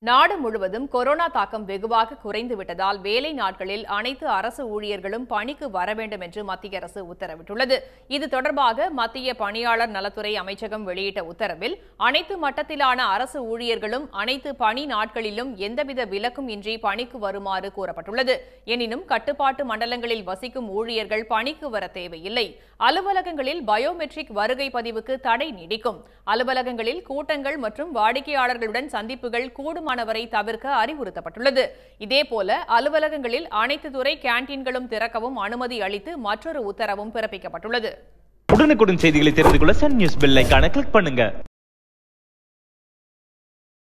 நாடு முழுவதும் கொரோனா தாக்கம் வெகுவாக குறைந்து விட்டதால் வேலை நாட்களில் அனைத்து அரசு ஊழியர்களும் பணிக்கு வர வேண்டும் என்று மத்திய அரசு உத்தரவிட்டுள்ளது இது தொடர்பாக மத்திய பணியாளர் நலத்துறை அமைச்சகம் வெளியிட்ட உத்தரவில் அனைத்து மட்டத்திலான அரசு ஊழியர்களும் அனைத்து பணி நாட்களிலும் எந்தவித விலக்கும் இன்றி பணிக்கு வருமாறு கூறப்பட்டுள்ளது எனினும் கட்டுப்பாட்டு மண்டலங்களில் வசிக்கும் ஊழியர்கள் பணிக்கு வர தேவையில்லை அலுவலகங்களில் பயோமெட்ரிக் வருகை பதிவுக்கு தடை நீடிக்கும் அலுவலகங்களில் கூட்டங்கள் மற்றும் வாடிக்கையாளர்களுடன் சந்திப்புகள் கூடுமானவரை தவிர்க்க அறிவுறுத்தப்பட்டுள்ளது இதேபோல அலுவலகங்களில் அனைத்து துறை கேண்டீன்களும் திறக்கவும் அனுமதி அளித்து மற்றொரு உத்தரவும் பிறப்பிக்கப்பட்டுள்ளது உடனுக்குடன் செய்திகளை தெரிந்து கொள்ள சன் நியூஸ் பெல் ஐகானை கிளிக் பண்ணுங்க